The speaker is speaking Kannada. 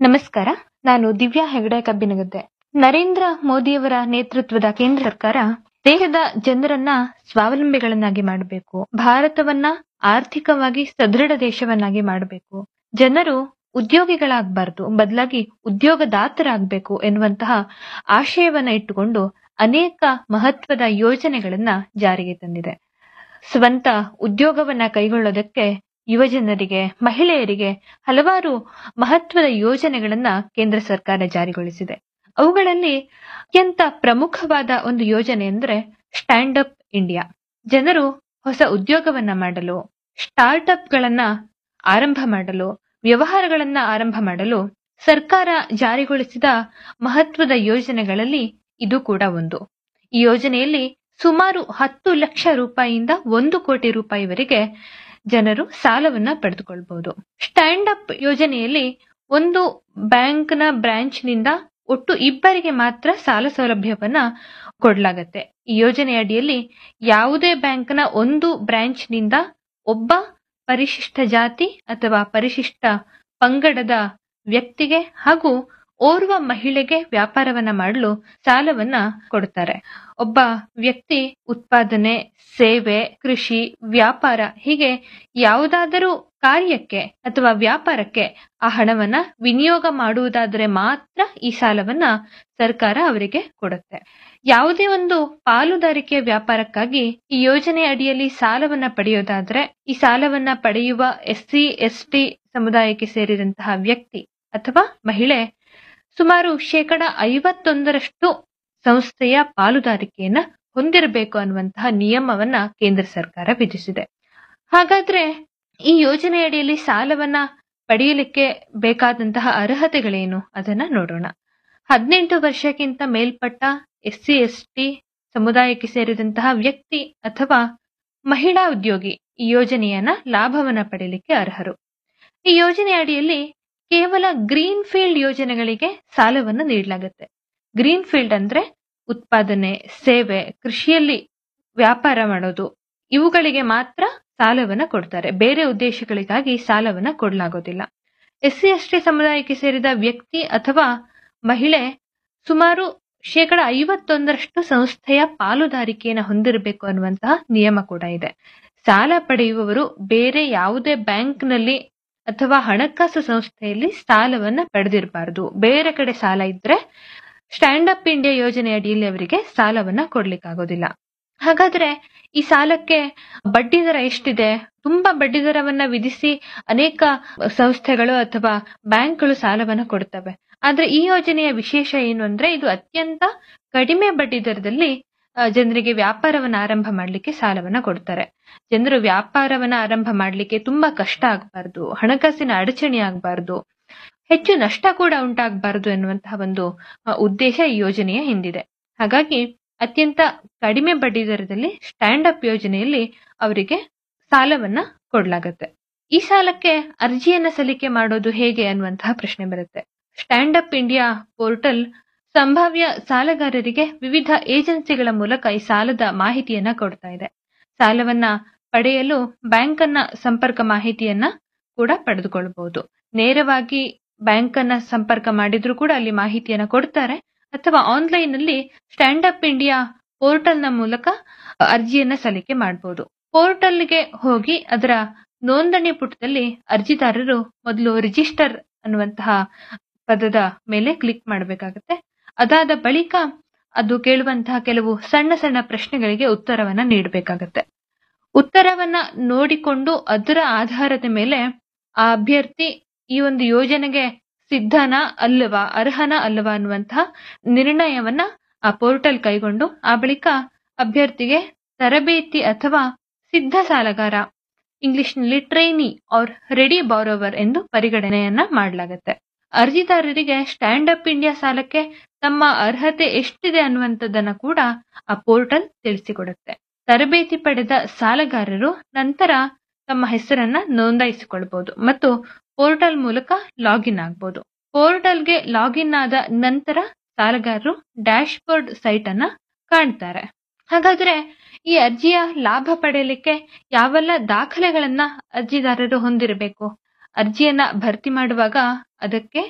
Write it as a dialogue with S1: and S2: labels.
S1: ನಮಸ್ಕಾರ ನಾನು ದಿವ್ಯಾ ಹೆಗಡೆ ಕಬ್ಬಿನಗದ್ದೆ ನರೇಂದ್ರ ಮೋದಿಯವರ ನೇತೃತ್ವದ ಕೇಂದ್ರ ಸರ್ಕಾರ ದೇಶದ ಜನರನ್ನ ಸ್ವಾವಲಂಬಿಗಳನ್ನಾಗಿ ಮಾಡಬೇಕು ಭಾರತವನ್ನ ಆರ್ಥಿಕವಾಗಿ ಸದೃಢ ದೇಶವನ್ನಾಗಿ ಮಾಡಬೇಕು ಜನರು ಉದ್ಯೋಗಿಗಳಾಗಬಾರ್ದು ಬದಲಾಗಿ ಉದ್ಯೋಗದಾತರಾಗಬೇಕು ಎನ್ನುವಂತಹ ಆಶಯವನ್ನ ಇಟ್ಟುಕೊಂಡು ಅನೇಕ ಮಹತ್ವದ ಯೋಜನೆಗಳನ್ನ ಜಾರಿಗೆ ತಂದಿದೆ ಸ್ವಂತ ಉದ್ಯೋಗವನ್ನ ಕೈಗೊಳ್ಳೋದಕ್ಕೆ ಯುವಜನರಿಗೆ ಮಹಿಳೆಯರಿಗೆ ಹಲವಾರು ಮಹತ್ವದ ಯೋಜನೆಗಳನ್ನ ಕೇಂದ್ರ ಸರ್ಕಾರ ಜಾರಿಗೊಳಿಸಿದೆ ಅವುಗಳಲ್ಲಿ ಅತ್ಯಂತ ಪ್ರಮುಖವಾದ ಒಂದು ಯೋಜನೆ ಅಂದ್ರೆ ಸ್ಟ್ಯಾಂಡ್ ಅಪ್ ಇಂಡಿಯಾ ಜನರು ಹೊಸ ಉದ್ಯೋಗವನ್ನ ಮಾಡಲು ಸ್ಟಾರ್ಟ್ಅಪ್ ಗಳನ್ನ ಆರಂಭ ಮಾಡಲು ವ್ಯವಹಾರಗಳನ್ನ ಆರಂಭ ಮಾಡಲು ಸರ್ಕಾರ ಜಾರಿಗೊಳಿಸಿದ ಮಹತ್ವದ ಯೋಜನೆಗಳಲ್ಲಿ ಇದು ಕೂಡ ಒಂದು ಈ ಯೋಜನೆಯಲ್ಲಿ ಸುಮಾರು ಹತ್ತು ಲಕ್ಷ ರೂಪಾಯಿಯಿಂದ ಒಂದು ಕೋಟಿ ರೂಪಾಯಿವರೆಗೆ ಜನರು ಸಾಲವನ್ನ ಪಡೆದುಕೊಳ್ಬಹುದು ಸ್ಟ್ಯಾಂಡ್ ಅಪ್ ಯೋಜನೆಯಲ್ಲಿ ಒಂದು ಬ್ಯಾಂಕ್ನ ಬ್ರಾಂಚ್ನಿಂದ ಒಟ್ಟು ಇಬ್ಬರಿಗೆ ಮಾತ್ರ ಸಾಲ ಸೌಲಭ್ಯವನ್ನ ಕೊಡಲಾಗತ್ತೆ ಈ ಯೋಜನೆ ಅಡಿಯಲ್ಲಿ ಯಾವುದೇ ಬ್ಯಾಂಕ್ನ ಒಂದು ಬ್ರಾಂಚ್ನಿಂದ ಒಬ್ಬ ಪರಿಶಿಷ್ಟ ಜಾತಿ ಅಥವಾ ಪರಿಶಿಷ್ಟ ಪಂಗಡದ ವ್ಯಕ್ತಿಗೆ ಹಾಗೂ ಓರ್ವ ಮಹಿಳೆಗೆ ವ್ಯಾಪಾರವನ್ನ ಮಾಡಲು ಸಾಲವನ್ನ ಕೊಡುತ್ತಾರೆ ಒಬ್ಬ ವ್ಯಕ್ತಿ ಉತ್ಪಾದನೆ ಸೇವೆ ಕೃಷಿ ವ್ಯಾಪಾರ ಹೀಗೆ ಯಾವುದಾದರೂ ಕಾರ್ಯಕ್ಕೆ ಅಥವಾ ವ್ಯಾಪಾರಕ್ಕೆ ಆ ಹಣವನ್ನ ವಿನಿಯೋಗ ಮಾಡುವುದಾದರೆ ಮಾತ್ರ ಈ ಸಾಲವನ್ನ ಸರ್ಕಾರ ಅವರಿಗೆ ಕೊಡುತ್ತೆ ಯಾವುದೇ ಒಂದು ಪಾಲುದಾರಿಕೆಯ ವ್ಯಾಪಾರಕ್ಕಾಗಿ ಈ ಯೋಜನೆ ಅಡಿಯಲ್ಲಿ ಸಾಲವನ್ನ ಪಡೆಯೋದಾದ್ರೆ ಈ ಸಾಲವನ್ನ ಪಡೆಯುವ ಎಸ್ಸಿ ಎಸ್ಟಿ ಸಮುದಾಯಕ್ಕೆ ಸೇರಿದಂತಹ ವ್ಯಕ್ತಿ ಅಥವಾ ಮಹಿಳೆ ಸುಮಾರು ಶೇಕಡ ಐವತ್ತೊಂದರಷ್ಟು ಸಂಸ್ಥೆಯ ಪಾಲುದಾರಿಕೆಯನ್ನ ಹೊಂದಿರಬೇಕು ಅನ್ನುವಂತಹ ನಿಯಮವನ್ನ ಕೇಂದ್ರ ಸರ್ಕಾರ ವಿಧಿಸಿದೆ ಹಾಗಾದ್ರೆ ಈ ಯೋಜನೆಯಡಿಯಲ್ಲಿ ಸಾಲವನ್ನ ಪಡೆಯಲಿಕ್ಕೆ ಬೇಕಾದಂತಹ ಅರ್ಹತೆಗಳೇನು ಅದನ್ನ ನೋಡೋಣ ಹದಿನೆಂಟು ವರ್ಷಕ್ಕಿಂತ ಮೇಲ್ಪಟ್ಟ ಎಸ್ಸಿ ಎಸ್ಟಿ ಸಮುದಾಯಕ್ಕೆ ಸೇರಿದಂತಹ ವ್ಯಕ್ತಿ ಅಥವಾ ಮಹಿಳಾ ಉದ್ಯೋಗಿ ಈ ಯೋಜನೆಯನ್ನ ಲಾಭವನ್ನ ಪಡೆಯಲಿಕ್ಕೆ ಅರ್ಹರು ಈ ಯೋಜನೆ ಅಡಿಯಲ್ಲಿ ಕೇವಲ ಗ್ರೀನ್ ಫೀಲ್ಡ್ ಯೋಜನೆಗಳಿಗೆ ಸಾಲವನ್ನು ನೀಡಲಾಗುತ್ತೆ ಗ್ರೀನ್ ಫೀಲ್ಡ್ ಅಂದ್ರೆ ಉತ್ಪಾದನೆ ಸೇವೆ ಕೃಷಿಯಲ್ಲಿ ವ್ಯಾಪಾರ ಮಾಡೋದು ಇವುಗಳಿಗೆ ಮಾತ್ರ ಸಾಲವನ್ನ ಕೊಡ್ತಾರೆ ಬೇರೆ ಉದ್ದೇಶಗಳಿಗಾಗಿ ಸಾಲವನ್ನ ಕೊಡಲಾಗೋದಿಲ್ಲ ಎಸ್ಸಿ ಎಸ್ಟಿ ಸಮುದಾಯಕ್ಕೆ ಸೇರಿದ ವ್ಯಕ್ತಿ ಅಥವಾ ಮಹಿಳೆ ಸುಮಾರು ಶೇಕಡ ಐವತ್ತೊಂದರಷ್ಟು ಸಂಸ್ಥೆಯ ಪಾಲುದಾರಿಕೆಯನ್ನು ಹೊಂದಿರಬೇಕು ಅನ್ನುವಂತಹ ನಿಯಮ ಕೂಡ ಇದೆ ಸಾಲ ಪಡೆಯುವವರು ಬೇರೆ ಯಾವುದೇ ಬ್ಯಾಂಕ್ನಲ್ಲಿ ಅಥವಾ ಹಣಕಾಸು ಸಂಸ್ಥೆಯಲ್ಲಿ ಸಾಲವನ್ನ ಪಡೆದಿರಬಾರದು ಬೇರೆ ಕಡೆ ಸಾಲ ಇದ್ರೆ ಸ್ಟ್ಯಾಂಡ್ ಅಪ್ ಇಂಡಿಯಾ ಯೋಜನೆ ಅಡಿಯಲ್ಲಿ ಅವರಿಗೆ ಸಾಲವನ್ನ ಕೊಡ್ಲಿಕ್ಕಾಗೋದಿಲ್ಲ ಹಾಗಾದ್ರೆ ಈ ಸಾಲಕ್ಕೆ ಬಡ್ಡಿ ದರ ಎಷ್ಟಿದೆ ತುಂಬಾ ಬಡ್ಡಿ ದರವನ್ನ ವಿಧಿಸಿ ಅನೇಕ ಸಂಸ್ಥೆಗಳು ಅಥವಾ ಬ್ಯಾಂಕ್ಗಳು ಸಾಲವನ್ನ ಕೊಡ್ತವೆ ಆದ್ರೆ ಈ ಯೋಜನೆಯ ವಿಶೇಷ ಏನು ಅಂದ್ರೆ ಇದು ಅತ್ಯಂತ ಕಡಿಮೆ ಬಡ್ಡಿ ದರದಲ್ಲಿ ಜನರಿಗೆ ವ್ಯಾಪಾರವನ್ನ ಆರಂಭ ಮಾಡ್ಲಿಕ್ಕೆ ಸಾಲವನ್ನ ಕೊಡ್ತಾರೆ ಜನರು ವ್ಯಾಪಾರವನ್ನ ಆರಂಭ ಮಾಡ್ಲಿಕ್ಕೆ ತುಂಬಾ ಕಷ್ಟ ಆಗಬಾರ್ದು ಹಣಕಾಸಿನ ಅಡಚಣೆ ಆಗಬಾರ್ದು ಹೆಚ್ಚು ನಷ್ಟ ಕೂಡ ಉಂಟಾಗಬಾರದು ಎನ್ನುವಂತಹ ಒಂದು ಉದ್ದೇಶ ಈ ಯೋಜನೆಯ ಹಿಂದಿದೆ ಹಾಗಾಗಿ ಅತ್ಯಂತ ಕಡಿಮೆ ಬಡ್ಡಿ ದರದಲ್ಲಿ ಸ್ಟ್ಯಾಂಡ್ ಅಪ್ ಯೋಜನೆಯಲ್ಲಿ ಅವರಿಗೆ ಸಾಲವನ್ನ ಕೊಡ್ಲಾಗತ್ತೆ ಈ ಸಾಲಕ್ಕೆ ಅರ್ಜಿಯನ್ನ ಸಲ್ಲಿಕೆ ಮಾಡೋದು ಹೇಗೆ ಅನ್ನುವಂತಹ ಪ್ರಶ್ನೆ ಬರುತ್ತೆ ಸ್ಟ್ಯಾಂಡ್ ಅಪ್ ಇಂಡಿಯಾ ಪೋರ್ಟಲ್ ಸಂಭಾವ್ಯ ಸಾಲಗಾರರಿಗೆ ವಿವಿಧ ಏಜೆನ್ಸಿಗಳ ಮೂಲಕ ಈ ಸಾಲದ ಮಾಹಿತಿಯನ್ನ ಕೊಡ್ತಾ ಇದೆ ಸಾಲವನ್ನ ಪಡೆಯಲು ಬ್ಯಾಂಕ್ ಅನ್ನ ಸಂಪರ್ಕ ಮಾಹಿತಿಯನ್ನ ಕೂಡ ಪಡೆದುಕೊಳ್ಳಬಹುದು ನೇರವಾಗಿ ಬ್ಯಾಂಕ್ ಅನ್ನ ಸಂಪರ್ಕ ಮಾಡಿದ್ರು ಕೂಡ ಅಲ್ಲಿ ಮಾಹಿತಿಯನ್ನ ಕೊಡ್ತಾರೆ ಅಥವಾ ಆನ್ಲೈನ್ ಅಲ್ಲಿ ಸ್ಟ್ಯಾಂಡ್ ಅಪ್ ಇಂಡಿಯಾ ಪೋರ್ಟಲ್ ನ ಮೂಲಕ ಅರ್ಜಿಯನ್ನ ಸಲ್ಲಿಕೆ ಮಾಡಬಹುದು ಪೋರ್ಟಲ್ಗೆ ಹೋಗಿ ಅದರ ನೋಂದಣಿ ಪುಟದಲ್ಲಿ ಅರ್ಜಿದಾರರು ಮೊದಲು ರಿಜಿಸ್ಟರ್ ಅನ್ನುವಂತಹ ಪದದ ಮೇಲೆ ಕ್ಲಿಕ್ ಮಾಡಬೇಕಾಗತ್ತೆ ಅದಾದ ಬಳಿಕ ಅದು ಕೇಳುವಂತಹ ಕೆಲವು ಸಣ್ಣ ಸಣ್ಣ ಪ್ರಶ್ನೆಗಳಿಗೆ ಉತ್ತರವನ್ನ ನೀಡಬೇಕಾಗತ್ತೆ ಉತ್ತರವನ್ನ ನೋಡಿಕೊಂಡು ಅದರ ಆಧಾರದ ಮೇಲೆ ಆ ಅಭ್ಯರ್ಥಿ ಈ ಒಂದು ಯೋಜನೆಗೆ ಸಿದ್ಧನ ಅಲ್ಲವಾ ಅರ್ಹನ ಅಲ್ಲವಾ ಅನ್ನುವಂತಹ ನಿರ್ಣಯವನ್ನ ಆ ಪೋರ್ಟಲ್ ಕೈಗೊಂಡು ಆ ಬಳಿಕ ಅಭ್ಯರ್ಥಿಗೆ ತರಬೇತಿ ಅಥವಾ ಸಿದ್ಧ ಸಾಲಗಾರ ಇಂಗ್ಲಿಷ್ನಲ್ಲಿ ಟ್ರೈನಿ ಆರ್ ರೆಡಿ ಬಾರೋವರ್ ಎಂದು ಪರಿಗಣನೆಯನ್ನ ಮಾಡಲಾಗುತ್ತೆ ಅರ್ಜಿದಾರರಿಗೆ ಸ್ಟ್ಯಾಂಡ್ ಅಪ್ ಇಂಡಿಯಾ ಸಾಲಕ್ಕೆ ತಮ್ಮ ಅರ್ಹತೆ ಎಷ್ಟಿದೆ ಅನ್ನುವಂಥದ್ದನ್ನ ಕೂಡ ಆ ಪೋರ್ಟಲ್ ತಿಳಿಸಿಕೊಡುತ್ತೆ ತರಬೇತಿ ಪಡೆದ ಸಾಲಗಾರರು ನಂತರ ತಮ್ಮ ಹೆಸರನ್ನ ನೋಂದಾಯಿಸಿಕೊಳ್ಬಹುದು ಮತ್ತು ಪೋರ್ಟಲ್ ಮೂಲಕ ಲಾಗಿನ್ ಆಗಬಹುದು ಪೋರ್ಟಲ್ಗೆ ಲಾಗಿನ್ ಆದ ನಂತರ ಸಾಲಗಾರರು ಡ್ಯಾಶ್ ಬೋರ್ಡ್ ಸೈಟ್ ಅನ್ನ ಕಾಣ್ತಾರೆ ಹಾಗಾದ್ರೆ ಈ ಅರ್ಜಿಯ ಲಾಭ ಪಡೆಯಲಿಕ್ಕೆ ಯಾವೆಲ್ಲ ದಾಖಲೆಗಳನ್ನ ಅರ್ಜಿದಾರರು ಹೊಂದಿರಬೇಕು ಅರ್ಜಿಯನ್ನ ಭರ್ತಿ ಮಾಡುವಾಗ ಅದಕ್ಕೆ